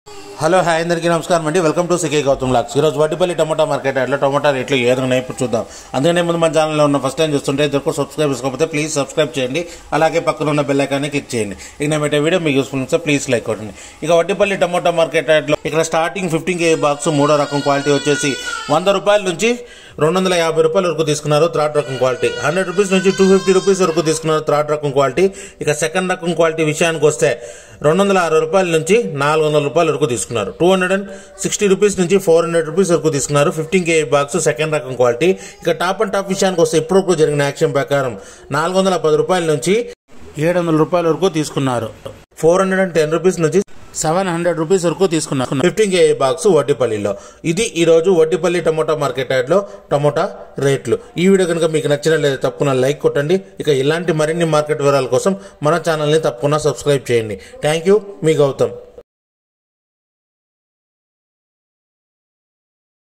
hello hi అందరికీ నమస్కారం అండి వెల్కమ్ టు సికే గౌతమ్ లాక్స్ ఈరోజు వడ్డిపల్లి టమోటా మార్కెట్ యార్డ్లో టమోటా రేట్లు ఏ విధంగా ఇప్పుడు చూద్దాం అందుకనే ముందు మన ఛానల్లో ఉన్న ఫస్ట్ టైం చూస్తుంటే ఇద్దరు సబ్స్క్రైబ్ చేసుకోకపోతే ప్లీజ్ సబ్స్క్రైబ్ చేయండి అలాగే పక్కన ఉన్న బెల్ ఐకాన్ని క్లిక్ చేయండి ఇక నేను పెట్టే వీడియో మీకు యూస్ఫుల్ ఉంటే ప్లీజ్ లైక్ కొట్టండి ఇక వడ్డిపల్లి టమోటా మార్కెట్ యార్డ్లో ఇక్కడ స్టార్టింగ్ ఫిఫ్టీన్ కే బాక్స్ మూడో రకం క్వాలిటీ వచ్చేసి వంద రూపాయల నుంచి రెండు వందల యాభై రూపాయల వరకు తీసుకున్నారు థర్డ్ రకం క్వాలిటీ హండ్రెడ్ రూపీస్ నుంచి టూ ఫిఫ్టీ రూపీస్ వరకు తీసుకున్నారు థర్డ్ రకం క్వాలిటీ ఇక సెకండ్ రకం క్వాలిటీ విషయానికి వస్తే రెండు వందల అరవై రూపాయల నుంచి నాలుగు వందల రూపాయల వరకు తీసుకున్నారు two hundred and sixty rupees నుంచి ఫోర్ హండ్రెడ్ రూపీస్ వరకు తీసుకున్నారు ఫిఫ్టీన్ కే బాక్స్ సెకండ్ రకం క్వాలిటీ ఇక టాప్ అండ్ టాప్ విషయానికి వస్తే ఇప్పటివరకు జరిగిన యాక్షన్ ప్రకారం నాలుగు వందల పది రూపాయల నుంచి ఏడు వందల రూపాయల వరకు తీసుకున్నారు four hundred and ten rupees నుంచి సెవెన్ హండ్రెడ్ రూపీస్ వరకు తీసుకున్నారు ఫిఫ్టీన్ కే బాక్స్ వడ్డిపల్లిలో ఇది ఈ రోజు వడ్డిపల్లి టమోటా మార్కెట్ యార్డ్లో టమోటా రేట్లు ఈ వీడియో కనుక మీకు నచ్చినట్లయితే తప్పకుండా లైక్ కొట్టండి ఇక ఇలాంటి మరిన్ని మార్కెట్ వివరాల కోసం మన ఛానల్ని తప్పకుండా సబ్స్క్రైబ్ చేయండి థ్యాంక్ యూ మీ గౌతమ్